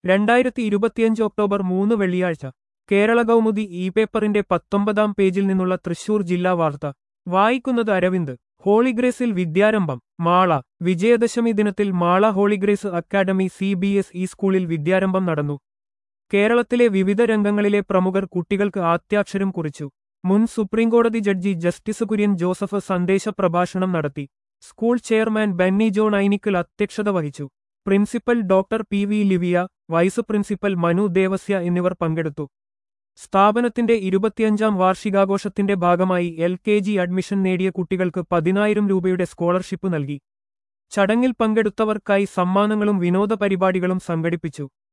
രണ്ടായിരത്തി ഇരുപത്തിയഞ്ച് ഒക്ടോബർ മൂന്ന് വെള്ളിയാഴ്ച കേരള കൗമുദി ഇ പേപ്പറിന്റെ പത്തൊമ്പതാം പേജിൽ നിന്നുള്ള തൃശൂർ ജില്ലാ വാർത്ത വായിക്കുന്നത് അരവിന്ദ് ഹോളിഗ്രേസിൽ വിദ്യാരംഭം മാള വിജയദശമി ദിനത്തിൽ Mala Holy Grace academy C B S E സ്കൂളിൽ വിദ്യാരംഭം നടന്നു കേരളത്തിലെ വിവിധ രംഗങ്ങളിലെ പ്രമുഖർ കുട്ടികൾക്ക് ആദ്യാക്ഷരം കുറിച്ചു മുൻ സുപ്രീംകോടതി ജഡ്ജി ജസ്റ്റിസ് കുര്യൻ ജോസഫ് സന്ദേശ പ്രഭാഷണം നടത്തി school chairman Benny John Ainikkal അധ്യക്ഷത വഹിച്ചു principal doctor P V Livia vice principal Manu Devasya എന്നിവർ പങ്കെടുത്തു സ്ഥാപനത്തിന്റെ ഇരുപത്തിയഞ്ചാം വാർഷികാഘോഷത്തിന്റെ ഭാഗമായി എൽ കെ ജി അഡ്മിഷൻ നേടിയ കുട്ടികൾക്ക് പതിനായിരം രൂപയുടെ സ്കോളർഷിപ്പ് നൽകി ചടങ്ങിൽ പങ്കെടുത്തവർക്കായി സമ്മാനങ്ങളും വിനോദ പരിപാടികളും സംഘടിപ്പിച്ചു